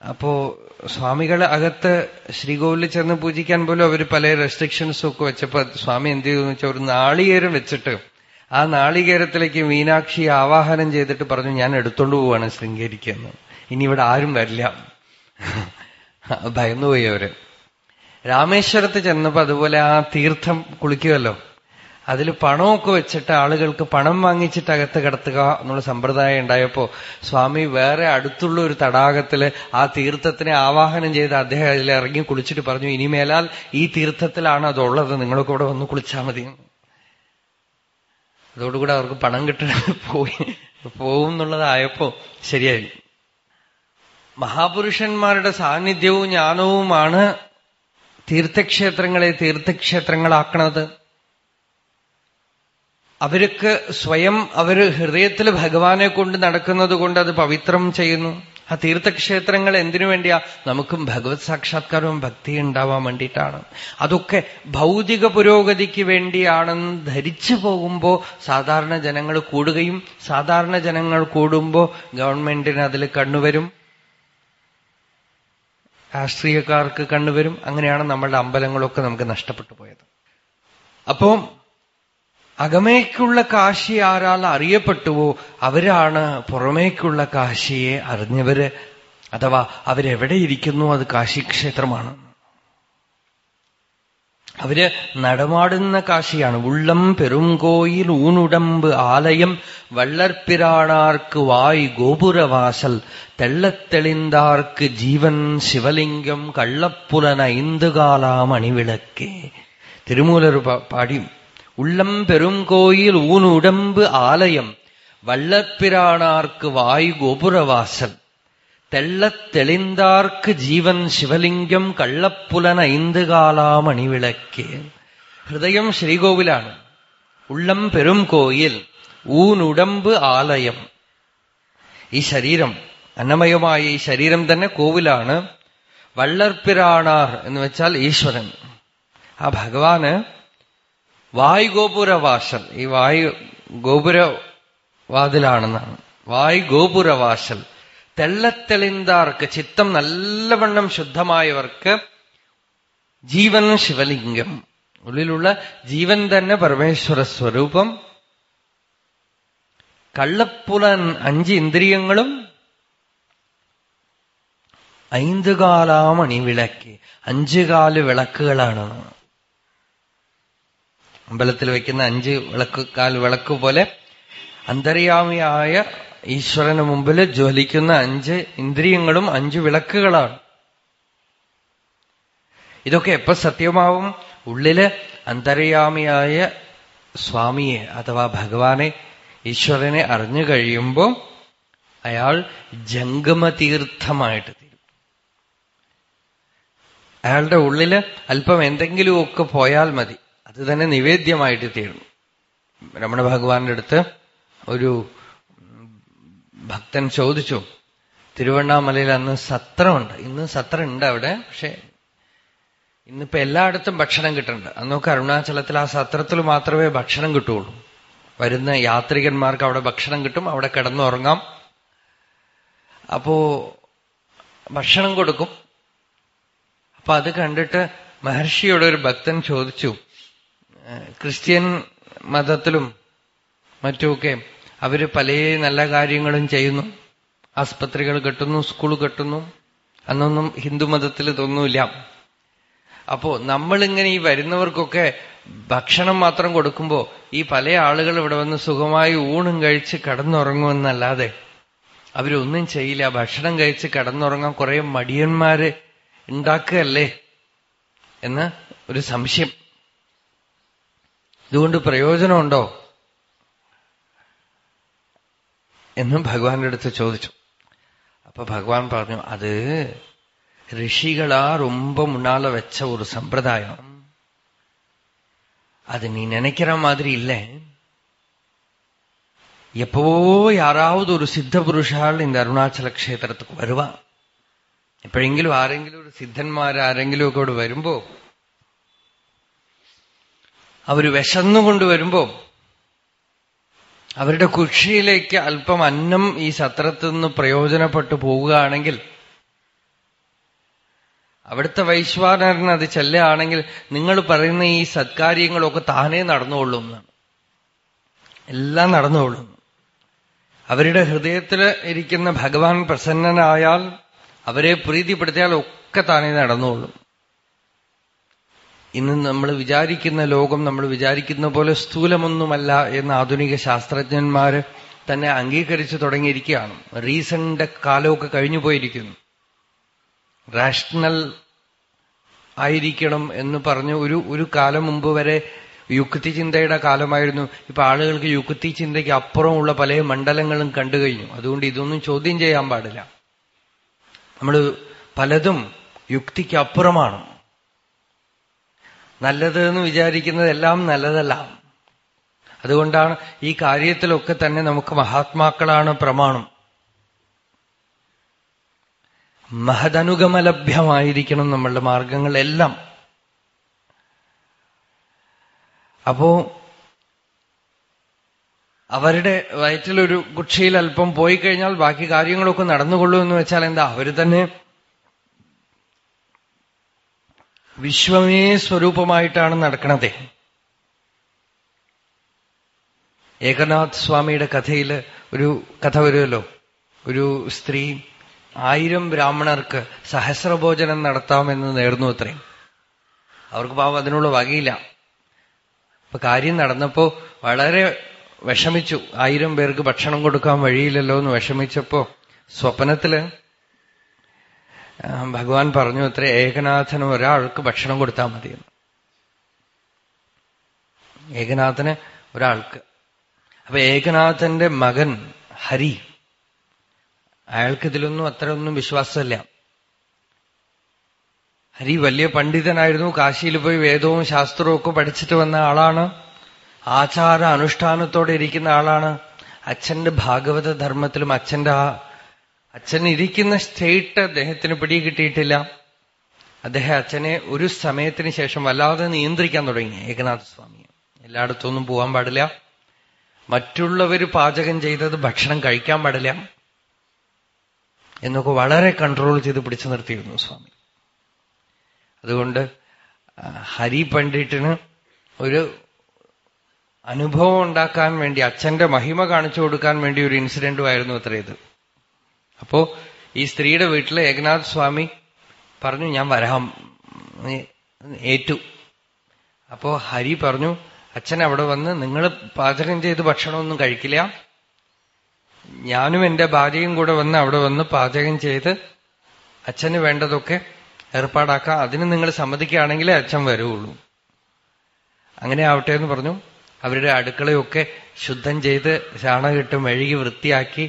അപ്പോ സ്വാമികൾ അകത്ത് ശ്രീകോവിലിൽ ചെന്ന് പൂജിക്കാൻ പോലും അവർ പല റെസ്ട്രിക്ഷൻസും ഒക്കെ വെച്ചപ്പോ സ്വാമി എന്ത് ചെയ്തു വെച്ചാൽ ഒരു നാളികേരം വെച്ചിട്ട് ആ നാളികേരത്തിലേക്ക് മീനാക്ഷി ആവാഹനം ചെയ്തിട്ട് പറഞ്ഞു ഞാൻ എടുത്തോണ്ട് പോവാണ് ശൃംഗേരിക്കെന്ന് ഇനി ഇവിടെ ആരും വരില്ല ഭയന്നുപോയി അവര് രാമേശ്വരത്ത് ചെന്നപ്പോ അതുപോലെ ആ തീർത്ഥം കുളിക്കുമല്ലോ അതിൽ പണമൊക്കെ വെച്ചിട്ട് ആളുകൾക്ക് പണം വാങ്ങിച്ചിട്ട് അകത്ത് കിടത്തുക എന്നുള്ള സമ്പ്രദായം ഉണ്ടായപ്പോ സ്വാമി വേറെ അടുത്തുള്ള ഒരു തടാകത്തില് ആ തീർത്ഥത്തിനെ ആവാഹനം ചെയ്ത് അദ്ദേഹം അതിൽ ഇറങ്ങി കുളിച്ചിട്ട് പറഞ്ഞു ഇനിമേലാൽ ഈ തീർത്ഥത്തിലാണ് അതുള്ളത് നിങ്ങളൊക്കെ ഇവിടെ വന്ന് കുളിച്ചാൽ മതി അതോടുകൂടെ അവർക്ക് പണം കിട്ടണ പോയി പോവും എന്നുള്ളതായപ്പോ ശരിയായി മഹാപുരുഷന്മാരുടെ സാന്നിധ്യവും ജ്ഞാനവുമാണ് തീർത്ഥക്ഷേത്രങ്ങളെ തീർത്ഥക്ഷേത്രങ്ങളാക്കണത് അവർക്ക് സ്വയം അവര് ഹൃദയത്തിൽ ഭഗവാനെ കൊണ്ട് നടക്കുന്നത് കൊണ്ട് അത് പവിത്രം ചെയ്യുന്നു ആ തീർത്ഥക്ഷേത്രങ്ങൾ എന്തിനു വേണ്ടിയാ നമുക്കും ഭഗവത് സാക്ഷാത്കാരവും ഭക്തി ഉണ്ടാവാൻ വേണ്ടിയിട്ടാണ് അതൊക്കെ ഭൗതിക പുരോഗതിക്ക് വേണ്ടിയാണെന്ന് ധരിച്ചു പോകുമ്പോ സാധാരണ ജനങ്ങൾ കൂടുകയും സാധാരണ ജനങ്ങൾ കൂടുമ്പോ ഗവൺമെന്റിന് അതിൽ കണ്ണുവരും രാഷ്ട്രീയക്കാർക്ക് കണ്ണുവരും അങ്ങനെയാണ് നമ്മളുടെ അമ്പലങ്ങളൊക്കെ നമുക്ക് നഷ്ടപ്പെട്ടു പോയത് അപ്പോ അകമേക്കുള്ള കാശി ആരാൽ അറിയപ്പെട്ടുവോ അവരാണ് പുറമേക്കുള്ള കാശിയെ അറിഞ്ഞവര് അഥവാ അവരെവിടെ ഇരിക്കുന്നു അത് കാശിക്ഷേത്രമാണ് അവര് നടമാടുന്ന കാശിയാണ് ഉള്ളം പെരുങ്കോയിൽ ഊനുടമ്പ് ആലയം വള്ളർപ്പിരാണാർക്ക് വായ് ഗോപുരവാസൽ തെള്ളത്തെളിന്താർക്ക് ജീവൻ ശിവലിംഗം കള്ളപ്പുലന ഇന്തുകാലാം അണിവിളക്കേ തിരുമൂലർ പാടി ഉള്ളം പെരുങ്കോയിൽ ഊനുടമ്പ് ആലയം വള്ളപ്പിരാണാർക്ക് വായു ഗോപുരവാസൽ തെള്ളത്തെളിന്താർക്ക് ജീവൻ ശിവലിംഗം കള്ളപ്പുലന ഐന്തുകാലാമണിവിളക്ക് ഹൃദയം ശ്രീകോവിലാണ് ഉള്ളം പെരുംകോയിൽ ഊനുടമ്പ് ആലയം ഈ ശരീരം അന്നമയമായ ഈ ശരീരം തന്നെ കോവിലാണ് വള്ളർപ്പിരാണാർ എന്ന് വെച്ചാൽ ഈശ്വരൻ ആ ഭഗവാന് വായു ഗോപുരവാസൽ ഈ വായു ഗോപുരവാതിലാണെന്നാണ് വായു ഗോപുരവാസൽ തെള്ളത്തെളിന്താർക്ക് ചിത്തം നല്ലവണ്ണം ശുദ്ധമായവർക്ക് ജീവൻ ശിവലിംഗം ഉള്ളിലുള്ള ജീവൻ തന്നെ പരമേശ്വര സ്വരൂപം കള്ളപ്പുലൻ അഞ്ച് ഇന്ദ്രിയങ്ങളും ഐന്തുകാലാം അണിവിളക്ക് അഞ്ചുകാല് വിളക്കുകളാണ് അമ്പലത്തിൽ വെക്കുന്ന അഞ്ച് വിളക്ക് കാൽ വിളക്ക് പോലെ അന്തര്യാമിയായ ഈശ്വരന് മുമ്പിൽ ജ്വലിക്കുന്ന അഞ്ച് ഇന്ദ്രിയങ്ങളും അഞ്ച് വിളക്കുകളാണ് ഇതൊക്കെ എപ്പോ സത്യമാവും ഉള്ളില് അന്തര്യാമിയായ സ്വാമിയെ അഥവാ ഭഗവാനെ ഈശ്വരനെ അറിഞ്ഞു കഴിയുമ്പോൾ അയാൾ ജംഗമതീർത്ഥമായിട്ട് തീരും അയാളുടെ ഉള്ളില് അല്പം എന്തെങ്കിലുമൊക്കെ പോയാൽ മതി അത് തന്നെ നിവേദ്യമായിട്ട് തീരും രമണ ഭഗവാന്റെ അടുത്ത് ഒരു ഭക്തൻ ചോദിച്ചു തിരുവണ്ണാമലയിൽ അന്ന് സത്രമുണ്ട് ഇന്ന് സത്രം ഉണ്ട് അവിടെ പക്ഷെ ഇന്നിപ്പോ എല്ലായിടത്തും ഭക്ഷണം കിട്ടുന്നുണ്ട് അന്നൊക്കെ അരുണാചലത്തിൽ ആ സത്രത്തിൽ മാത്രമേ ഭക്ഷണം കിട്ടുള്ളൂ വരുന്ന യാത്രികന്മാർക്ക് അവിടെ ഭക്ഷണം കിട്ടും അവിടെ കിടന്നുറങ്ങാം അപ്പോ ഭക്ഷണം കൊടുക്കും അപ്പൊ അത് കണ്ടിട്ട് മഹർഷിയോട് ഒരു ഭക്തൻ ചോദിച്ചു ക്രിസ്ത്യൻ മതത്തിലും മറ്റുമൊക്കെ അവര് പല നല്ല കാര്യങ്ങളും ചെയ്യുന്നു ആസ്പത്രികൾ കെട്ടുന്നു സ്കൂൾ കെട്ടുന്നു അന്നൊന്നും ഹിന്ദു മതത്തിൽ ഇതൊന്നുമില്ല അപ്പോ നമ്മളിങ്ങനെ ഈ വരുന്നവർക്കൊക്കെ ഭക്ഷണം മാത്രം കൊടുക്കുമ്പോ ഈ പല ആളുകൾ ഇവിടെ വന്ന് സുഖമായി ഊണും കഴിച്ച് കിടന്നുറങ്ങുമെന്നല്ലാതെ അവരൊന്നും ചെയ്യില്ല ഭക്ഷണം കഴിച്ച് കിടന്നുറങ്ങാൻ കുറെ മടിയന്മാര് ഉണ്ടാക്കുകയല്ലേ എന്ന് ഒരു സംശയം ഇതുകൊണ്ട് പ്രയോജനമുണ്ടോ എന്നും ഭഗവാന്റെ അടുത്ത് ചോദിച്ചു അപ്പൊ ഭഗവാൻ പറഞ്ഞു അത് ரிஷிகளா ரொம்ப முன்னால வச்ச ஒரு சம்பிரதாயம் அது நீ நினைக்கிற மாதிரி இல்லை எப்பவோ யாராவது ஒரு சித்த புருஷால் இந்த അരുണാചല ക്ഷേത്രத்துக்கு വരുവാ എപ്പോഴെങ്കിലും ആരെങ്കിലും ഒരു സിദ്ധന്മാർ ആരെങ്കിലും ഒക്കെ ഇവിടെ വരുമ്പോ അവര് വിശന്നുകൊണ്ട് വരുമ്പോ അവരുടെ കുക്ഷിയിലേക്ക് അല്പം അന്നം ഈ സത്രത്തിൽ നിന്ന് പ്രയോജനപ്പെട്ടു പോവുകയാണെങ്കിൽ അവിടുത്തെ വൈശ്വാനരന് അത് ചെല്ലുകയാണെങ്കിൽ നിങ്ങൾ പറയുന്ന ഈ സത്കാര്യങ്ങളൊക്കെ താനേ നടന്നുകൊള്ളും എന്നാണ് എല്ലാം നടന്നുകൊള്ളും അവരുടെ ഹൃദയത്തിൽ ഇരിക്കുന്ന ഭഗവാൻ പ്രസന്നനായാൽ അവരെ പ്രീതിപ്പെടുത്തിയാൽ ഒക്കെ താനേ നടന്നുകൊള്ളും ഇന്ന് നമ്മൾ വിചാരിക്കുന്ന ലോകം നമ്മൾ വിചാരിക്കുന്ന പോലെ സ്ഥൂലമൊന്നുമല്ല എന്ന് ആധുനിക ശാസ്ത്രജ്ഞന്മാര് തന്നെ അംഗീകരിച്ചു തുടങ്ങിയിരിക്കുകയാണ് റീസണിന്റെ കാലമൊക്കെ കഴിഞ്ഞു പോയിരിക്കുന്നു റാഷണൽ ആയിരിക്കണം എന്ന് പറഞ്ഞ് ഒരു ഒരു കാലം മുമ്പ് വരെ യുക്തി ചിന്തയുടെ കാലമായിരുന്നു ഇപ്പൊ ആളുകൾക്ക് യുക്തി ചിന്തയ്ക്ക് അപ്പുറമുള്ള പല മണ്ഡലങ്ങളും കണ്ടു കഴിഞ്ഞു അതുകൊണ്ട് ഇതൊന്നും ചോദ്യം ചെയ്യാൻ പാടില്ല നമ്മൾ പലതും യുക്തിക്ക് അപ്പുറമാണ് നല്ലത് എന്ന് വിചാരിക്കുന്നതെല്ലാം നല്ലതല്ല അതുകൊണ്ടാണ് ഈ കാര്യത്തിലൊക്കെ തന്നെ നമുക്ക് മഹാത്മാക്കളാണ് പ്രമാണം മഹദനുഗമലഭ്യമായിരിക്കണം നമ്മളുടെ മാർഗങ്ങളെല്ലാം അപ്പോ അവരുടെ വയറ്റിലൊരു കുക്ഷിയിൽ അല്പം പോയി കഴിഞ്ഞാൽ ബാക്കി കാര്യങ്ങളൊക്കെ നടന്നുകൊള്ളൂ എന്ന് വെച്ചാൽ എന്താ അവര് തന്നെ വിശ്വമേ സ്വരൂപമായിട്ടാണ് നടക്കണത് ഏകനാഥ് സ്വാമിയുടെ കഥയിൽ ഒരു കഥ വരുമല്ലോ ഒരു സ്ത്രീ ആയിരം ബ്രാഹ്മണർക്ക് സഹസ്രഭോജനം നടത്താമെന്ന് നേർന്നു അത്രയും അവർക്ക് പാവം അതിനുള്ള വകയില്ല അപ്പൊ കാര്യം നടന്നപ്പോ വളരെ വിഷമിച്ചു ആയിരം പേർക്ക് ഭക്ഷണം കൊടുക്കാൻ വഴിയില്ലല്ലോ എന്ന് വിഷമിച്ചപ്പോ സ്വപ്നത്തില് ഭഗവാൻ പറഞ്ഞു അത്ര ഏകനാഥന് ഒരാൾക്ക് ഭക്ഷണം കൊടുത്താൽ മതിയെന്ന് ഏകനാഥന് ഒരാൾക്ക് അപ്പൊ ഏകനാഥന്റെ മകൻ ഹരി അയാൾക്ക് ഇതിലൊന്നും അത്രയൊന്നും വിശ്വാസമില്ല ഹരി വലിയ പണ്ഡിതനായിരുന്നു കാശിയിൽ പോയി വേദവും ശാസ്ത്രവും ഒക്കെ പഠിച്ചിട്ട് വന്ന ആളാണ് ആചാര അനുഷ്ഠാനത്തോടെ ഇരിക്കുന്ന ആളാണ് അച്ഛന്റെ ഭാഗവത ധർമ്മത്തിലും അച്ഛന്റെ ആ അച്ഛൻ ഇരിക്കുന്ന സ്റ്റേറ്റ് അദ്ദേഹത്തിന് പിടികിട്ടിയിട്ടില്ല അദ്ദേഹം അച്ഛനെ ഒരു സമയത്തിന് ശേഷം വല്ലാതെ നിയന്ത്രിക്കാൻ തുടങ്ങി ഏകനാഥ സ്വാമിയെ എല്ലായിടത്തൊന്നും പോകാൻ പാടില്ല മറ്റുള്ളവർ പാചകം ചെയ്തത് ഭക്ഷണം കഴിക്കാൻ പാടില്ല എന്നൊക്കെ വളരെ കൺട്രോൾ ചെയ്ത് പിടിച്ചു നിർത്തിയിരുന്നു സ്വാമി അതുകൊണ്ട് ഹരി പണ്ഡിറ്റിന് ഒരു അനുഭവം ഉണ്ടാക്കാൻ വേണ്ടി അച്ഛന്റെ മഹിമ കാണിച്ചു കൊടുക്കാൻ വേണ്ടി ഒരു ഇൻസിഡന്റും ആയിരുന്നു അത്ര ഇത് അപ്പോ ഈ സ്ത്രീയുടെ വീട്ടിൽ ഏകനാഥ് സ്വാമി പറഞ്ഞു ഞാൻ വരാം ഏറ്റു അപ്പോ ഹരി പറഞ്ഞു അച്ഛൻ അവിടെ വന്ന് നിങ്ങൾ പാചകം ചെയ്ത് ഭക്ഷണമൊന്നും കഴിക്കില്ല ഞാനും എന്റെ ഭാര്യയും കൂടെ വന്ന് അവിടെ വന്ന് പാചകം ചെയ്ത് അച്ഛന് വേണ്ടതൊക്കെ ഏർപ്പാടാക്കാം അതിന് നിങ്ങൾ സമ്മതിക്കുകയാണെങ്കിലേ അച്ഛൻ വരുള്ളൂ അങ്ങനെ ആവട്ടെ എന്ന് പറഞ്ഞു അവരുടെ അടുക്കളയൊക്കെ ശുദ്ധം ചെയ്ത് ചാണകിട്ട് മെഴുകി വൃത്തിയാക്കി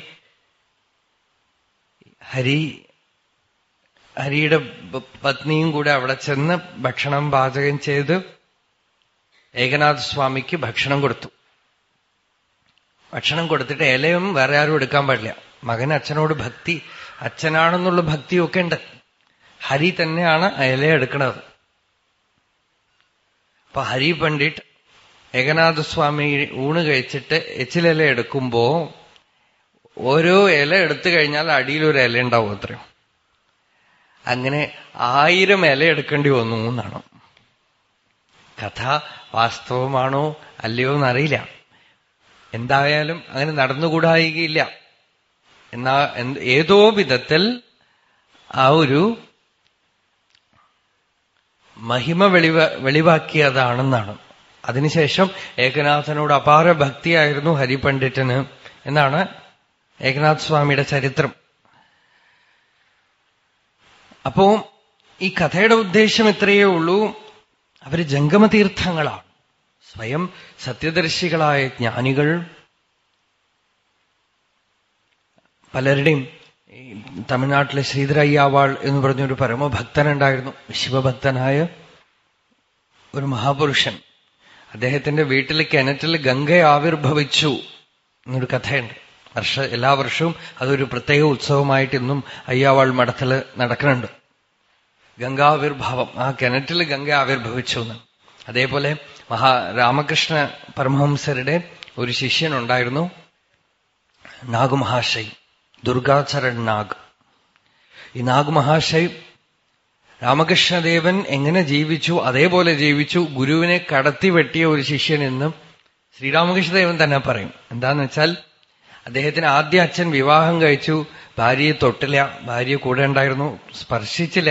ഹരി ഹരിയുടെ പത്നിയും കൂടെ അവിടെ ചെന്ന് ഭക്ഷണം പാചകം ചെയ്ത് ഏകനാഥ സ്വാമിക്ക് ഭക്ഷണം കൊടുത്തു ഭക്ഷണം കൊടുത്തിട്ട് ഇലയും വേറെ ആരും എടുക്കാൻ പാടില്ല മകൻ അച്ഛനോട് ഭക്തി അച്ഛനാണെന്നുള്ള ഭക്തിയൊക്കെ ഉണ്ട് ഹരി തന്നെയാണ് ഇല എടുക്കുന്നത് അപ്പൊ ഹരി പണ്ഡിറ്റ് ഏകനാഥ സ്വാമി ഊണ് കഴിച്ചിട്ട് എച്ചിലില എടുക്കുമ്പോ ഓരോ ഇല എടുത്തു കഴിഞ്ഞാൽ അടിയിലൊരു ഇല ഉണ്ടാവും അത്രയും അങ്ങനെ ആയിരം ഇല എടുക്കേണ്ടി വന്നു എന്നാണ് കഥ വാസ്തവമാണോ അല്ലയോ എന്നറിയില്ല എന്തായാലും അങ്ങനെ നടന്നുകൂടായികയില്ല എന്നാ ഏതോ വിധത്തിൽ ആ ഒരു മഹിമ വെളിവ വെളിവാക്കിയതാണെന്നാണ് അതിനുശേഷം ഏകനാഥനോട് അപാര ഭക്തിയായിരുന്നു ഹരിപണ്ഡിറ്റന് എന്നാണ് ഏകനാഥ് സ്വാമിയുടെ ചരിത്രം അപ്പോ ഈ കഥയുടെ ഉദ്ദേശം ഇത്രയേ ഉള്ളൂ അവര് ജംഗമതീർത്ഥങ്ങളാണ് സ്വയം സത്യദർശികളായ ജ്ഞാനികൾ പലരുടെയും തമിഴ്നാട്ടിലെ ശ്രീധരയ്യാവാൾ എന്ന് പറഞ്ഞൊരു പരമഭക്തനുണ്ടായിരുന്നു ശിവഭക്തനായ ഒരു മഹാപുരുഷൻ അദ്ദേഹത്തിന്റെ വീട്ടിൽ കിണറ്റിൽ ഗംഗ ആവിർഭവിച്ചു എന്നൊരു കഥയുണ്ട് വർഷ എല്ലാ വർഷവും അതൊരു പ്രത്യേക ഉത്സവമായിട്ട് ഇന്നും അയ്യാവാൾ മഠത്തിൽ നടക്കുന്നുണ്ട് ഗംഗാവിർഭാവം ആ കിണറ്റിൽ ഗംഗ ആവിർഭവിച്ചു എന്ന് അതേപോലെ മഹാ രാമകൃഷ്ണ പരമഹംസരുടെ ഒരു ശിഷ്യനുണ്ടായിരുന്നു നാഗ് മഹാശയ് ദുർഗാചരൺ നാഗ് ഈ നാഗ് മഹാശയ് രാമകൃഷ്ണദേവൻ എങ്ങനെ ജീവിച്ചു അതേപോലെ ജീവിച്ചു ഗുരുവിനെ കടത്തി വെട്ടിയ ഒരു ശിഷ്യൻ എന്നും ശ്രീരാമകൃഷ്ണദേവൻ തന്നെ പറയും എന്താന്ന് വെച്ചാൽ അദ്ദേഹത്തിന് ആദ്യ അച്ഛൻ വിവാഹം കഴിച്ചു ഭാര്യയെ തൊട്ടില്ല ഭാര്യ കൂടെ ഉണ്ടായിരുന്നു സ്പർശിച്ചില്ല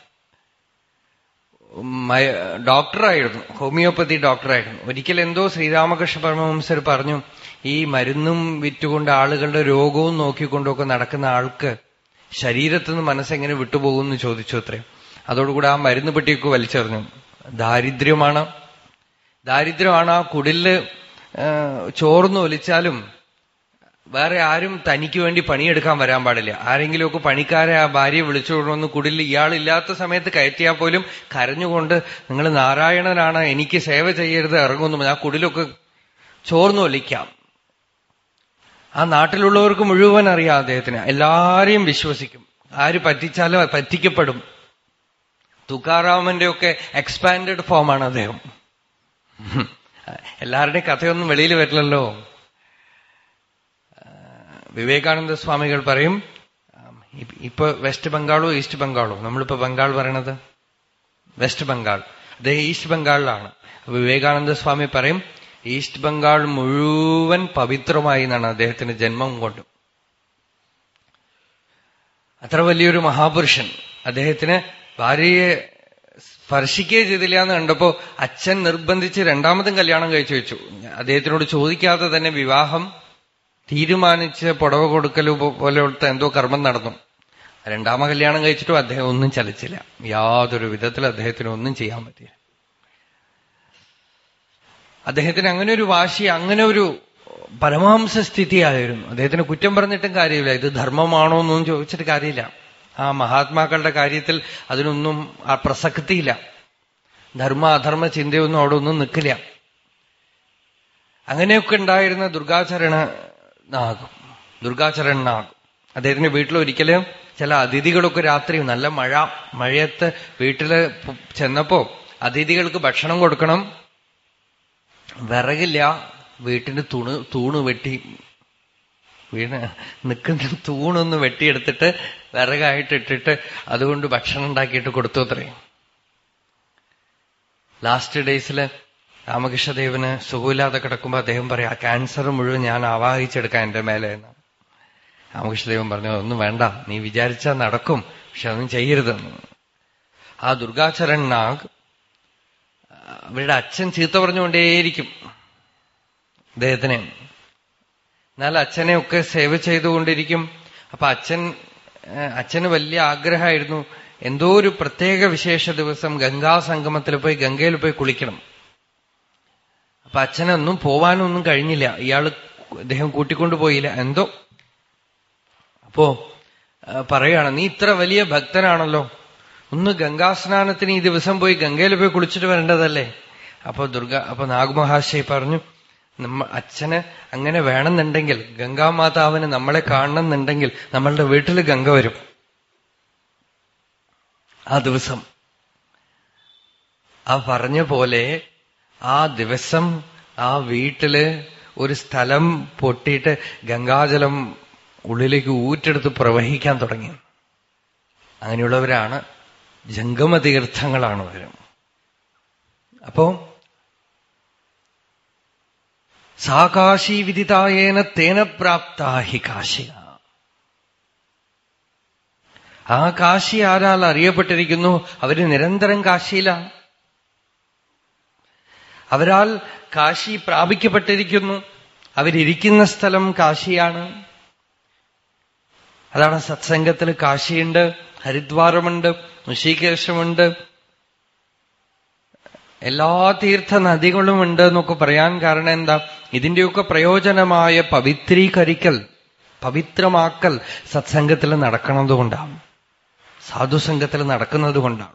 മയ- ഡോക്ടറായിരുന്നു ഹോമിയോപ്പതി ഡോക്ടറായിരുന്നു ഒരിക്കൽ എന്തോ ശ്രീരാമകൃഷ്ണ പരമഹംസർ പറഞ്ഞു ഈ മരുന്നും വിറ്റുകൊണ്ട് ആളുകളുടെ രോഗവും നോക്കിക്കൊണ്ടൊക്കെ നടക്കുന്ന ആൾക്ക് ശരീരത്തിൽ നിന്ന് മനസ്സെങ്ങനെ വിട്ടുപോകും എന്ന് ചോദിച്ചു അത്രയും അതോടുകൂടി ആ മരുന്ന് പെട്ടിയൊക്കെ വലിച്ചെറിഞ്ഞു ദാരിദ്ര്യമാണ് ദാരിദ്ര്യമാണ് ആ കുടില് ആ, ചോർന്ന് ഒലിച്ചാലും വേറെ ആരും തനിക്ക് വേണ്ടി പണിയെടുക്കാൻ വരാൻ പാടില്ല ആരെങ്കിലുമൊക്കെ പണിക്കാരെ ആ ഭാര്യയെ വിളിച്ചുകൊണ്ടുവന്ന് കുടിൽ ഇയാളില്ലാത്ത സമയത്ത് കയറ്റിയാൽ പോലും കരഞ്ഞുകൊണ്ട് നിങ്ങൾ നാരായണനാണ് എനിക്ക് സേവ ചെയ്യരുത് ഇറങ്ങുന്നു ആ കുടിലൊക്കെ ചോർന്നു ഒലിക്കാം ആ നാട്ടിലുള്ളവർക്ക് മുഴുവൻ അറിയാം അദ്ദേഹത്തിന് എല്ലാരെയും വിശ്വസിക്കും ആര് പറ്റിച്ചാലും പറ്റിക്കപ്പെടും തുക്കാറാമന്റെ ഒക്കെ എക്സ്പാൻഡഡ് ഫോമാണ് അദ്ദേഹം എല്ലാവരുടെയും കഥയൊന്നും വെളിയിൽ വരില്ലല്ലോ വിവേകാനന്ദ സ്വാമികൾ പറയും ഇ- ഇപ്പൊ വെസ്റ്റ് ബംഗാളോ ഈസ്റ്റ് ബംഗാളോ നമ്മളിപ്പോ ബംഗാൾ പറയണത് വെസ്റ്റ് ബംഗാൾ അദ്ദേഹം ഈസ്റ്റ് ബംഗാളിലാണ് അപ്പൊ വിവേകാനന്ദ സ്വാമി പറയും ഈസ്റ്റ് ബംഗാൾ മുഴുവൻ പവിത്രമായി എന്നാണ് അദ്ദേഹത്തിന്റെ ജന്മം കൊണ്ട് അത്ര വലിയൊരു മഹാപുരുഷൻ അദ്ദേഹത്തിന് ഭാര്യയെ സ്പർശിക്കുകയെ ചെയ്തില്ല എന്ന് കണ്ടപ്പോ അച്ഛൻ നിർബന്ധിച്ച് രണ്ടാമതും കല്യാണം കഴിച്ചു വെച്ചു അദ്ദേഹത്തിനോട് ചോദിക്കാതെ തന്നെ വിവാഹം തീരുമാനിച്ച് പുടവ കൊടുക്കലോ പോലത്തെ എന്തോ കർമ്മം നടന്നു രണ്ടാമ കല്യാണം കഴിച്ചിട്ടും അദ്ദേഹം ഒന്നും ചലിച്ചില്ല യാതൊരു വിധത്തിൽ അദ്ദേഹത്തിന് ഒന്നും ചെയ്യാൻ പറ്റില്ല അദ്ദേഹത്തിന് അങ്ങനെ ഒരു വാശി അങ്ങനെ ഒരു പരമാംസ സ്ഥിതിയായിരുന്നു അദ്ദേഹത്തിന് കുറ്റം പറഞ്ഞിട്ടും കാര്യമില്ല ഇത് ധർമ്മമാണോ എന്നൊന്നും ചോദിച്ചിട്ട് കാര്യമില്ല ആ മഹാത്മാക്കളുടെ കാര്യത്തിൽ അതിനൊന്നും ആ പ്രസക്തിയില്ല ധർമ്മ അധർമ്മ ചിന്തയൊന്നും അവിടെ ഒന്നും നിൽക്കില്ല അങ്ങനെയൊക്കെ ഉണ്ടായിരുന്ന ദുർഗാചരണ നാഗം ദുർഗാചരൺ നാഗ് അദ്ദേഹത്തിന്റെ വീട്ടിൽ ഒരിക്കലും ചില അതിഥികളൊക്കെ രാത്രി നല്ല മഴ മഴയത്ത് വീട്ടില് പ് ചെന്നപ്പോ അതിഥികൾക്ക് ഭക്ഷണം കൊടുക്കണം വിറകില്ല വീട്ടിന് തൂണ് തൂണ് വെട്ടി വീണ് നിൽക്കുന്ന തൂണൊന്ന് വെട്ടിയെടുത്തിട്ട് വിറകായിട്ട് ഇട്ടിട്ട് അതുകൊണ്ട് ഭക്ഷണം ഉണ്ടാക്കിയിട്ട് കൊടുത്തു അത്രയും ലാസ്റ്റ് ഡേയ്സില് രാമകൃഷ്ണദേവന് സുഖമില്ലാതെ കിടക്കുമ്പോ അദ്ദേഹം പറയാം ആ ക്യാൻസർ മുഴുവൻ ഞാൻ ആവാഹിച്ചെടുക്കാം എന്റെ മേലെ എന്ന് രാമകൃഷ്ണദേവൻ പറഞ്ഞു ഒന്നും വേണ്ട നീ വിചാരിച്ചാൽ നടക്കും പക്ഷെ അതൊന്നും ചെയ്യരുതെന്ന് ആ ദുർഗാചരൺ നാഗ് അവരുടെ അച്ഛൻ ചീത്ത പറഞ്ഞുകൊണ്ടേയിരിക്കും അദ്ദേഹത്തിനെ എന്നാൽ അച്ഛനെയൊക്കെ സേവ ചെയ്തുകൊണ്ടിരിക്കും അപ്പൊ അച്ഛൻ ഏഹ് അച്ഛന് വലിയ ആഗ്രഹമായിരുന്നു എന്തോ ഒരു പ്രത്യേക വിശേഷ ദിവസം ഗംഗാ സംഗമത്തിൽ പോയി ഗംഗയിൽ പോയി കുളിക്കണം അപ്പൊ അച്ഛനൊന്നും പോവാനൊന്നും കഴിഞ്ഞില്ല ഇയാള് അദ്ദേഹം കൂട്ടിക്കൊണ്ടുപോയില്ല എന്തോ അപ്പോ ആ, പറയാണ് നീ ഇത്ര വലിയ ഭക്തനാണല്ലോ ഒന്ന് ഗംഗാസ്നാനത്തിന് ഈ ദിവസം പോയി ഗംഗയിൽ പോയി കുളിച്ചിട്ട് വരേണ്ടതല്ലേ അപ്പൊ ദുർഗ അപ്പൊ നാഗമഹാശയി പറഞ്ഞു നമ്മ അച്ഛന് അങ്ങനെ വേണമെന്നുണ്ടെങ്കിൽ ഗംഗാമാതാവിന് നമ്മളെ കാണണമെന്നുണ്ടെങ്കിൽ നമ്മളുടെ വീട്ടിൽ ഗംഗ വരും ആ ദിവസം ആ പറഞ്ഞ പോലെ ആ ദിവസം ആ വീട്ടില് ഒരു സ്ഥലം പൊട്ടിയിട്ട് ഗംഗാജലം ഉള്ളിലേക്ക് ഊറ്റെടുത്ത് പ്രവഹിക്കാൻ തുടങ്ങി അങ്ങനെയുള്ളവരാണ് ജംഗമതീർത്ഥങ്ങളാണ് അവരും അപ്പോ സാ കാശി വിദിതായേന തേന പ്രാപ്ത ഹി കാശിക ആ കാശി ആരാൽ അറിയപ്പെട്ടിരിക്കുന്നു അവര് നിരന്തരം കാശിയിലാണ് അവരാൽ കാശി പ്രാപിക്കപ്പെട്ടിരിക്കുന്നു അവരിയ്ക്കുന്ന സ്ഥലം കാശിയാണ് അതാണ് സത്സംഗത്തിൽ കാശിയുണ്ട് ഹരിദ്വാരമുണ്ട് ഋഷികേശമുണ്ട് എല്ലാ തീർത്ഥ നദികളും ഉണ്ട് എന്നൊക്കെ പറയാൻ കാരണം എന്താ ഇതിന്റെയൊക്കെ പ്രയോജനമായ പവിത്രീകരിക്കൽ പവിത്രമാക്കൽ സത്സംഗത്തിൽ നടക്കണതുകൊണ്ടാണ് സാധുസംഗത്തിൽ നടക്കുന്നത് കൊണ്ടാണ്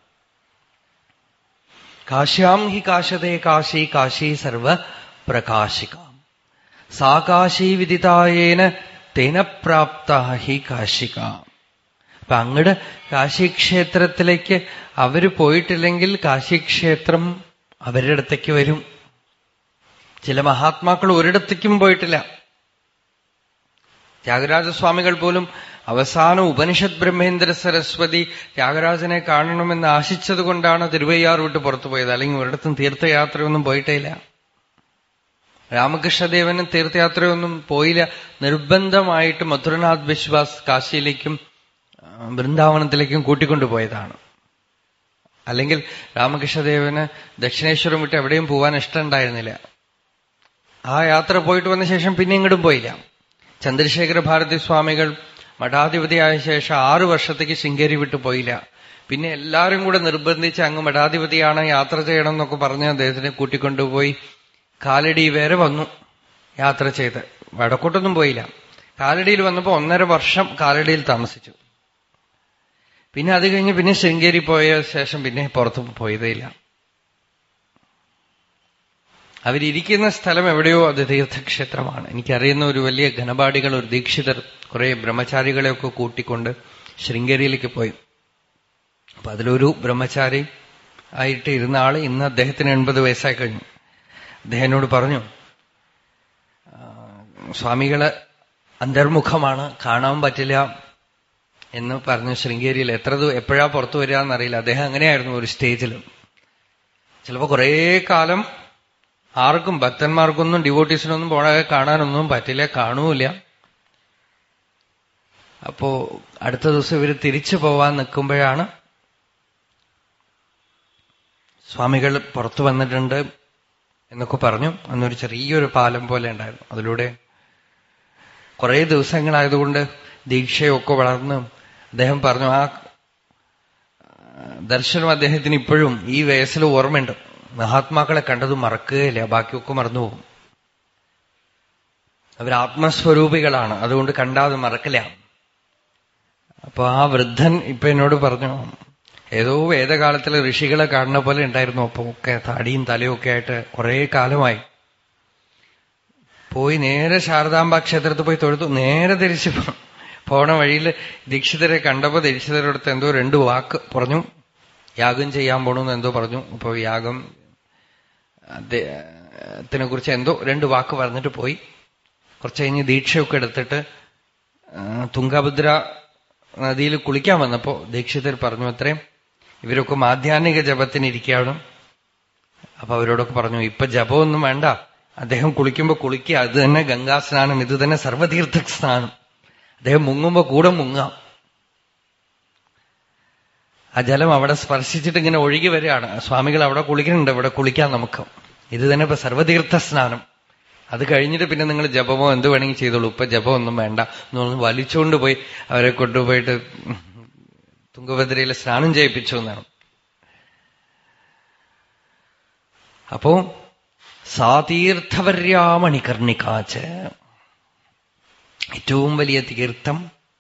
കാശ്യാം ഹി കാശതേ കാശി കാശി സർവ പ്രകാശിക സാ കാശി വിദിതായേന തേന പ്രാപ്ത ഹി കാശിക അപ്പൊ അങ്ങട് കാശിക്ഷേത്രത്തിലേക്ക് അവര് പോയിട്ടില്ലെങ്കിൽ കാശിക്ഷേത്രം അവരുടെ അടുത്തേക്ക് വരും ചില മഹാത്മാക്കൾ ഒരിടത്തേക്കും പോയിട്ടില്ല ത്യാഗരാജസ്വാമികൾ പോലും അവസാനം ഉപനിഷത് ബ്രഹ്മേന്ദ്ര സരസ്വതി ത്യാഗരാജനെ കാണണമെന്ന് ആശിച്ചത് കൊണ്ടാണ് തിരുവയ്യാർ വിട്ട് പുറത്തു പോയത് അല്ലെങ്കിൽ ഒരിടത്തും തീർത്ഥയാത്രയൊന്നും പോയിട്ടില്ല രാമകൃഷ്ണദേവന് തീർത്ഥയാത്രയൊന്നും പോയില്ല നിർബന്ധമായിട്ട് മധുരനാഥ് വിശ്വാസ് കാശിയിലേക്കും വൃന്ദാവനത്തിലേക്കും കൂട്ടിക്കൊണ്ടുപോയതാണ് അല്ലെങ്കിൽ രാമകൃഷ്ണദേവന് ദക്ഷിണേശ്വരം വിട്ട് എവിടെയും പോവാൻ ഇഷ്ടമുണ്ടായിരുന്നില്ല ആ യാത്ര പോയിട്ട് വന്ന ശേഷം പിന്നെ ഇങ്ങോട്ടും പോയില്ല ചന്ദ്രശേഖര ഭാരതി സ്വാമികൾ മഠാധിപതിയായ ശേഷം ആറു വർഷത്തേക്ക് ശൃംഗേരി വിട്ടു പോയില്ല പിന്നെ എല്ലാവരും കൂടെ നിർബന്ധിച്ച് അങ്ങ് മഠാധിപതിയാണ് യാത്ര ചെയ്യണം എന്നൊക്കെ പറഞ്ഞ് അദ്ദേഹത്തിനെ കൂട്ടിക്കൊണ്ടുപോയി കാലടി വരെ വന്നു യാത്ര ചെയ്ത് വടക്കോട്ടൊന്നും പോയില്ല കാലടിയിൽ വന്നപ്പോ ഒന്നര വർഷം കാലടിയിൽ താമസിച്ചു പിന്നെ അത് കഴിഞ്ഞ് പിന്നെ ശൃംഗേരി പോയ ശേഷം പിന്നെ പുറത്തു പോയതേയില്ല അവരിയ്ക്കുന്ന സ്ഥലം എവിടെയോ അത് തീർത്ഥക്ഷേത്രമാണ് എനിക്കറിയുന്ന ഒരു വലിയ ഘനപാടികൾ ഒരു ദീക്ഷിതർ കുറെ ബ്രഹ്മചാരികളെയൊക്കെ കൂട്ടിക്കൊണ്ട് ശൃംഗേരിയിലേക്ക് പോയി അപ്പൊ അതിലൊരു ബ്രഹ്മചാരി ആയിട്ട് ഇരുന്ന ആള് ഇന്ന് അദ്ദേഹത്തിന് എൺപത് വയസ്സായി കഴിഞ്ഞു അദ്ദേഹനോട് പറഞ്ഞു സ്വാമികള് അന്തർമുഖമാണ് കാണാൻ പറ്റില്ല എന്ന് പറഞ്ഞു ശൃംഗേരിയിൽ എത്ര എപ്പോഴാ പുറത്തു വരിക എന്നറിയില്ല അദ്ദേഹം അങ്ങനെയായിരുന്നു ഒരു സ്റ്റേജിൽ ചിലപ്പോ കുറേ കാലം ആർക്കും ഭക്തന്മാർക്കൊന്നും ഡിവോട്ടീസിനൊന്നും പോണാതെ കാണാനൊന്നും പറ്റില്ല കാണൂല അപ്പോ അടുത്ത ദിവസം ഇവര് തിരിച്ചു പോവാൻ നിൽക്കുമ്പോഴാണ് സ്വാമികൾ പുറത്തു വന്നിട്ടുണ്ട് എന്നൊക്കെ പറഞ്ഞു അന്നൊരു ചെറിയൊരു പാലം പോലെ ഉണ്ടായിരുന്നു അതിലൂടെ കുറെ ദിവസങ്ങളായതുകൊണ്ട് ദീക്ഷയൊക്കെ വളർന്ന് അദ്ദേഹം പറഞ്ഞു ആ ദർശനം അദ്ദേഹത്തിന് ഇപ്പോഴും ഈ വയസ്സിൽ ഓർമ്മയുണ്ട് മഹാത്മാക്കളെ കണ്ടത് മറക്കുകയില്ല ബാക്കിയൊക്കെ മറന്നുപോകും അവർ ആത്മസ്വരൂപികളാണ് അതുകൊണ്ട് കണ്ടാതെ മറക്കില്ല അപ്പൊ ആ വൃദ്ധൻ ഇപ്പൊ എന്നോട് പറഞ്ഞു ഏതോ വേദകാലത്തിലെ ഋഷികളെ കാണുന്ന പോലെ ഉണ്ടായിരുന്നു അപ്പൊ ഒക്കെ താടിയും തലയും ഒക്കെ ആയിട്ട് കുറെ കാലമായി പോയി നേരെ ശാരദാംബ ക്ഷേത്രത്തിൽ പോയി തൊഴുത്തു നേരെ തിരിച്ചു പോണ വഴിയിൽ ദീക്ഷിതരെ കണ്ടപ്പോ ദീക്ഷിതരടുത്ത് എന്തോ രണ്ടു വാക്ക് പറഞ്ഞു യാഗം ചെയ്യാൻ പോണെന്ന് എന്തോ പറഞ്ഞു അപ്പോ യാഗം അദ്ദേഹത്തിനെ കുറിച്ച് എന്തോ രണ്ട് വാക്ക് പറഞ്ഞിട്ട് പോയി കുറച്ച് കഴിഞ്ഞ് ദീക്ഷയൊക്കെ എടുത്തിട്ട് തുങ്കഭദ്ര നദിയിൽ കുളിക്കാൻ വന്നപ്പോ ദീക്ഷിതർ പറഞ്ഞു അത്രയും ഇവരൊക്കെ മാധ്യാഹ്നിക ജപത്തിനിരിക്കുകയാണ് അപ്പൊ അവരോടൊക്കെ പറഞ്ഞു ഇപ്പൊ ജപമൊന്നും വേണ്ട അദ്ദേഹം കുളിക്കുമ്പോ കുളിക്കുക അത് തന്നെ ഗംഗാസ്നാനം ഇത് തന്നെ സർവതീർത്ഥ സ്നാനം അദ്ദേഹം മുങ്ങുമ്പോ കൂടെ മുങ്ങാം ആ ജലം അവിടെ സ്പർശിച്ചിട്ട് ഇങ്ങനെ ഒഴുകി വരികയാണ് സ്വാമികൾ അവിടെ കുളിക്കുന്നുണ്ട് ഇവിടെ കുളിക്കാം നമുക്ക് ഇത് തന്നെ ഇപ്പൊ സർവതീർത്ഥ സ്നാനം അത് കഴിഞ്ഞിട്ട് പിന്നെ നിങ്ങൾ ജപമോ എന്ത് വേണമെങ്കിൽ ചെയ്തോളൂ ഇപ്പൊ ജപമൊന്നും വേണ്ട എന്ന് വലിച്ചുകൊണ്ട് പോയി അവരെ കൊണ്ടുപോയിട്ട് തുങ്കഭദ്രയിൽ സ്നാനം ചെയ്യിപ്പിച്ചു എന്നാണ് അപ്പോ സാതീർത്ഥവര്യാമണികർണിക്കാച്ച് ഏറ്റവും വലിയ തീർത്ഥം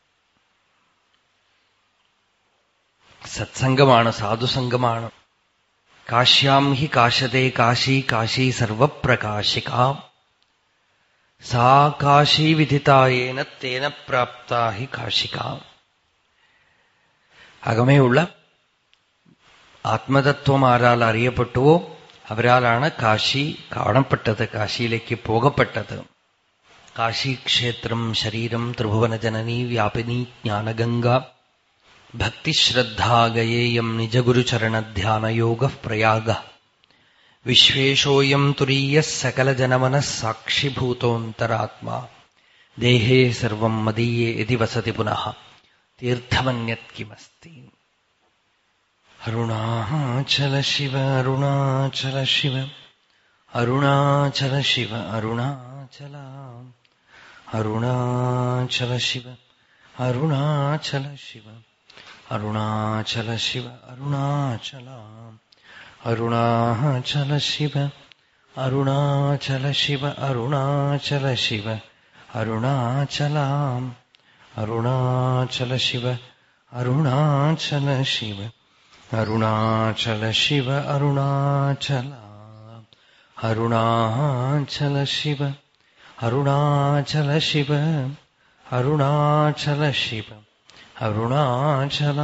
സത്സംഗമാണ് സാധുസംഗമാണ് കാശ്യാം ഹി കാശത്തെ കാശി കാശി സർവപ്രകാശിക സാ കാശി വിധിതായേന തേന പ്രാപ്ത ഹി കാശിക അകമേയുള്ള ആത്മതത്വം ആരാൽ അറിയപ്പെട്ടുവോ അവരാലാണ് കാശി കാണപ്പെട്ടത് കാശിയിലേക്ക് പോകപ്പെട്ടത് കാശീക്ഷേത്രം ശരീരം ത്രിഭുവനജനനീ വ്യാപിനി ജ്ഞാനഗംഗ ഭക്തിശ്രദ്ധാഗയേയം നിജഗുരുചരണധ്യാനയോഗ പ്രയാഗ വിശ്വേഷോയം തുരീയ സകലജനമന സാക്ഷിഭൂതോന്തരാത്മാ ദേഹേ സർവം മദീയേ യതി വസതി പുനഃ തീർത്ഥമന്യത് കിമസ്തി അരുണാചല ശിവ അരുണാചല ശിവ അരുണാചല ശിവ അരുണാചല അരുണാചല ശിവ അരുണാചല ശിവ അരുണാചല ശിവ അരുണാചല അരുണാചല ശിവ അരുണാചല ശിവ അരുണാചല ശിവ അരുണാചല അരുണാചല ശിവ അരുണാചല ശിവ അരുണാചല ശിവ അരുണാചല അരുണാചല ശിവ അരുണാചല ശിവ അരുണാചല ശിവ അരുണാചല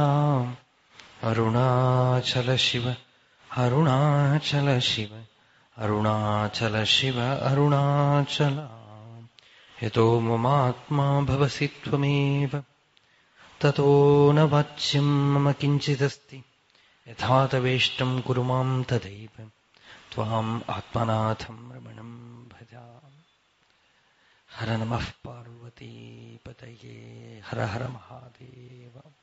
അരുണാചല ശിവ അരുണാചല ശിവ അരുണാചല ശിവ അരുണാചല യതോ മമാത്മാ ഭവസി ത്വമേവ ततो न वाच्यम् मम किञ्चिदस्ति यथा तवेष्टम् कुरु माम् तथैव त्वाम् आत्मनाथम् रमणम् भजा हर नमः पार्वतीपतये हर हर महादेव